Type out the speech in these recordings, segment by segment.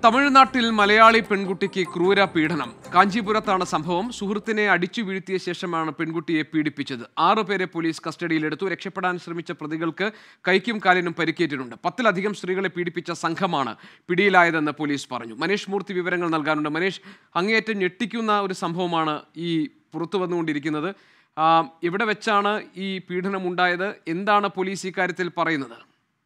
തമിഴ്നാട്ടിൽ മലയാളി പെൺകുട്ടിക്ക് ക്രൂര പീഡനം കാഞ്ചീപുരത്താണ് സംഭവം സുഹൃത്തിനെ അടിച്ചു വീഴ്ത്തിയ ശേഷമാണ് പെൺകുട്ടിയെ പീഡിപ്പിച്ചത് ആറുപേരെ പോലീസ് കസ്റ്റഡിയിലെടുത്തു രക്ഷപ്പെടാൻ ശ്രമിച്ച പ്രതികൾക്ക് കൈക്കും കാലിനും പരിക്കേറ്റിട്ടുണ്ട് പത്തിലധികം സ്ത്രീകളെ പീഡിപ്പിച്ച സംഘമാണ് പിടിയിലായതെന്ന് പോലീസ് പറഞ്ഞു മനീഷ് മൂർത്തി വിവരങ്ങൾ നൽകാനുണ്ട് മനീഷ് അങ്ങേയറ്റം ഞെട്ടിക്കുന്ന ഒരു സംഭവമാണ് ഈ പുറത്തു വന്നുകൊണ്ടിരിക്കുന്നത് ആ, ഇവിടെ വെച്ചാണ് ഈ പീഡനം ഉണ്ടായത് എന്താണ് പോലീസ് ഇക്കാര്യത്തിൽ പറയുന്നത്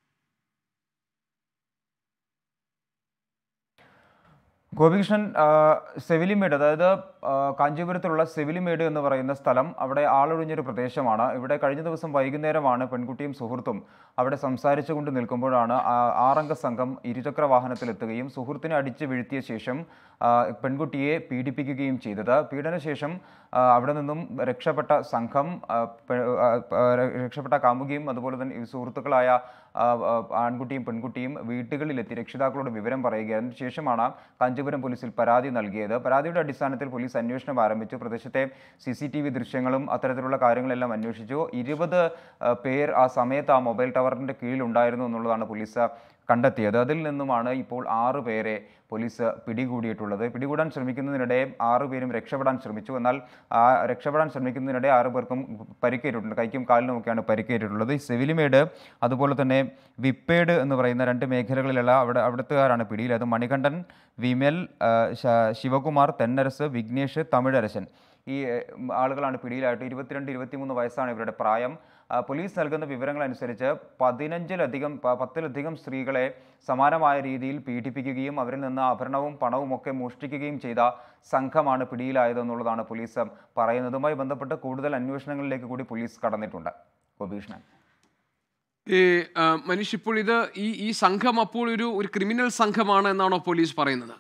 ഗോപികൃഷ്ണൻ ആ, സെവിലിമേട് അതായത് ആ, കാഞ്ചീപുരത്തുള്ള സെവിലിമേട് എന്ന് പറയുന്ന സ്ഥലം അവിടെ ആളൊഴിഞ്ഞൊരു പ്രദേശമാണ് ഇവിടെ കഴിഞ്ഞ ദിവസം വൈകുന്നേരമാണ് പെൺകുട്ടിയും സുഹൃത്തും അവിടെ സംസാരിച്ചുകൊണ്ട് നിൽക്കുമ്പോഴാണ് ആ ആറംഗ സംഘം ഇരുചക്ര വാഹനത്തിലെത്തുകയും സുഹൃത്തിനെ അടിച്ച് വീഴ്ത്തിയ ശേഷം ആ, പെൺകുട്ടിയെ പീഡിപ്പിക്കുകയും ചെയ്തത് പീഡനശേഷം ആ, അവിടെ നിന്നും രക്ഷപ്പെട്ട സംഘം ആ, പെ- ആ, ആ, രക്ഷപ്പെട്ട കാമുകിയും അതുപോലെ തന്നെ ഈ സുഹൃത്തുക്കളായ ആ, ആ, ആൺകുട്ടിയും പെൺകുട്ടിയും വീട്ടുകളിലെത്തി രക്ഷിതാക്കളോട് വിവരം പറയുകയായിരുന്നു ശേഷമാണ് കാഞ്ചീപുരം പോലീസിൽ പരാതി നൽകിയത് പരാതിയുടെ അടിസ്ഥാനത്തിൽ പോലീസ് അന്വേഷണം ആരംഭിച്ചു പ്രദേശത്തെ സി സി ടി വി ദൃശ്യങ്ങളും അത്തരത്തിലുള്ള കാര്യങ്ങളെല്ലാം അന്വേഷിച്ചു ഇരുപത് ആ, പേർ ആ സമയത്ത് ആ മൊബൈൽ ടവറിന്റെ കീഴിലുണ്ടായിരുന്നു എന്നുള്ളതാണ് പോലീസ് കണ്ടെത്തിയത് അതിൽ നിന്നുമാണ് ഇപ്പോൾ ആറ് പേരെ പോലീസ് പിടികൂടിയിട്ടുള്ളത് പിടികൂടാൻ ശ്രമിക്കുന്നതിനിടെ ആറ് പേരും രക്ഷപ്പെടാൻ ശ്രമിച്ചു എന്നാൽ ആ രക്ഷപ്പെടാൻ ശ്രമിക്കുന്നതിനിടെ ആറ് പേർക്കും പരിക്കേറ്റിട്ടുണ്ട് കൈക്കും കാലിനുമൊക്കെയാണ് പരിക്കേറ്റിട്ടുള്ളത് ഈ സെവിലിമേട് അതുപോലെ തന്നെ വിപ്പേട് എന്ന് പറയുന്ന രണ്ട് മേഖലകളിലുള്ള അവിടെ അവിടുത്തുകാരാണ് പിടിയിലായത് മണികണ്ഠൻ വിമൽ ആ, ശ- ശിവകുമാർ തെന്നരസ് വിഘ്നേഷ് തമിഴരശൻ ഈ ഏഹ്, ആളുകളാണ് പിടിയിലായിട്ട് ഇരുപത്തിരണ്ട് ഇരുപത്തിമൂന്ന് വയസ്സാണ് ഇവരുടെ പ്രായം ആ, പോലീസ് നൽകുന്ന വിവരങ്ങൾ അനുസരിച്ച് പതിനഞ്ചിലധികം പ- പത്തിലധികം സ്ത്രീകളെ സമാനമായ രീതിയിൽ പീഡിപ്പിക്കുകയും അവരിൽ നിന്ന് ആഭരണവും പണവും ഒക്കെ മോഷ്ടിക്കുകയും ചെയ്ത സംഘമാണ് പിടിയിലായതെന്നുള്ളതാണ് പോലീസ് പറയുന്നതുമായി ബന്ധപ്പെട്ട് കൂടുതൽ അന്വേഷണങ്ങളിലേക്ക് കൂടി പോലീസ് കടന്നിട്ടുണ്ട് ഗോപീഷ്ണൻ ഈ ആ, മനീഷ് ഇപ്പോൾ ഇത് ഈ ഈ സംഘം അപ്പോൾ ഒരു ഒരു ക്രിമിനൽ സംഘമാണ് എന്നാണോ പോലീസ് പറയുന്നത്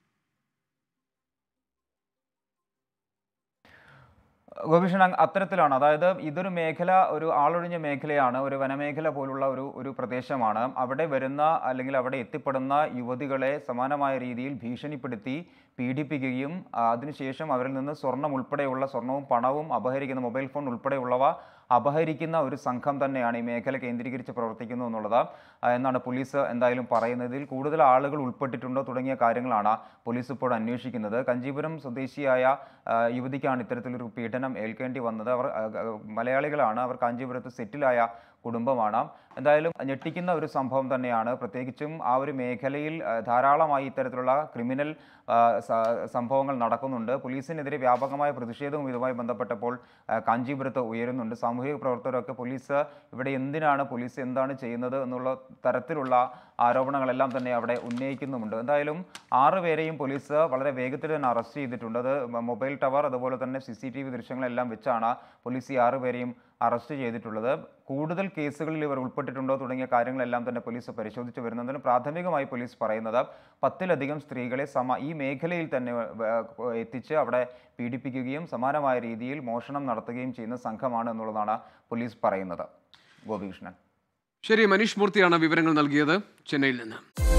ഗോപീഷൺ അങ് അത്തരത്തിലാണ് അതായത് ഇതൊരു മേഖല ഒരു ആളൊഴിഞ്ഞ മേഖലയാണ് ഒരു വനമേഖല പോലുള്ള ഒരു ഒരു പ്രദേശമാണ് അവിടെ വരുന്ന അല്ലെങ്കിൽ അവിടെ എത്തിപ്പെടുന്ന യുവതികളെ സമാനമായ രീതിയിൽ ഭീഷണിപ്പെടുത്തി പീഡിപ്പിക്കുകയും ആ, അതിനുശേഷം അവരിൽ നിന്ന് സ്വർണം ഉൾപ്പെടെയുള്ള സ്വർണവും പണവും അപഹരിക്കുന്ന മൊബൈൽ ഫോൺ ഉൾപ്പെടെയുള്ളവ അപഹരിക്കുന്ന ഒരു സംഘം തന്നെയാണ് ഈ മേഖല കേന്ദ്രീകരിച്ച് പ്രവർത്തിക്കുന്നു എന്നുള്ളത് ആ, എന്നാണ് പോലീസ് എന്തായാലും പറയുന്നത് ഇതിൽ കൂടുതൽ ആളുകൾ ഉൾപ്പെട്ടിട്ടുണ്ടോ തുടങ്ങിയ കാര്യങ്ങളാണ് പോലീസ് ഇപ്പോൾ അന്വേഷിക്കുന്നത് കഞ്ചീപുരം സ്വദേശിയായ ആ, യുവതിക്കാണ് ഇത്തരത്തിലൊരു പീഡനം ഏൽക്കേണ്ടി വന്നത് അവർ ആ, ആ, മലയാളികളാണ് അവർ കാഞ്ചീപുരത്ത് സെറ്റിലായ കുടുംബമാണ് എന്തായാലും ഞെട്ടിക്കുന്ന ഒരു സംഭവം തന്നെയാണ് പ്രത്യേകിച്ചും ആ ഒരു മേഖലയിൽ ആ, ധാരാളമായി ഇത്തരത്തിലുള്ള ക്രിമിനൽ ആ, സ- സംഭവങ്ങൾ നടക്കുന്നുണ്ട് പോലീസിനെതിരെ വ്യാപകമായ പ്രതിഷേധവും ഇതുമായി ബന്ധപ്പെട്ടപ്പോൾ ആ, കാഞ്ചീപുരത്ത് ഉയരുന്നുണ്ട് സാമൂഹിക പ്രവർത്തകരൊക്കെ പോലീസ് ഇവിടെ എന്തിനാണ് പോലീസ് എന്താണ് ചെയ്യുന്നത് എന്നുള്ള തരത്തിലുള്ള ആരോപണങ്ങളെല്ലാം തന്നെ അവിടെ ഉന്നയിക്കുന്നുമുണ്ട് എന്തായാലും ആറ് പേരെയും പോലീസ് വളരെ വേഗത്തിൽ തന്നെ അറസ്റ്റ് ചെയ്തിട്ടുണ്ട് അത് മൊബൈൽ ടവർ അതുപോലെ തന്നെ സി സി ടി വി ദൃശ്യങ്ങളെല്ലാം വെച്ചാണ് പോലീസ് ഈ ആറ് പേരെയും അറസ്റ്റ് ചെയ്തിട്ടുള്ളത് കൂടുതൽ കേസുകളിൽ ഇവർ ഉൾപ്പെട്ടിട്ടുണ്ടോ തുടങ്ങിയ കാര്യങ്ങളെല്ലാം തന്നെ പോലീസ് പരിശോധിച്ചു വരുന്നതിന് പ്രാഥമികമായി പോലീസ് പറയുന്നത് പത്തിലധികം സ്ത്രീകളെ സമ ഈ മേഖലയിൽ തന്നെ ഏർ, എത്തിച്ച് അവിടെ പീഡിപ്പിക്കുകയും സമാനമായ രീതിയിൽ മോഷണം നടത്തുകയും ചെയ്യുന്ന സംഘമാണ് എന്നുള്ളതാണ് പോലീസ് പറയുന്നത് ഗോപികൃഷ്ണൻ ശരി മനീഷ് മൂർത്തിയാണ് വിവരങ്ങൾ നൽകിയത് ചെന്നൈയിൽ നിന്ന്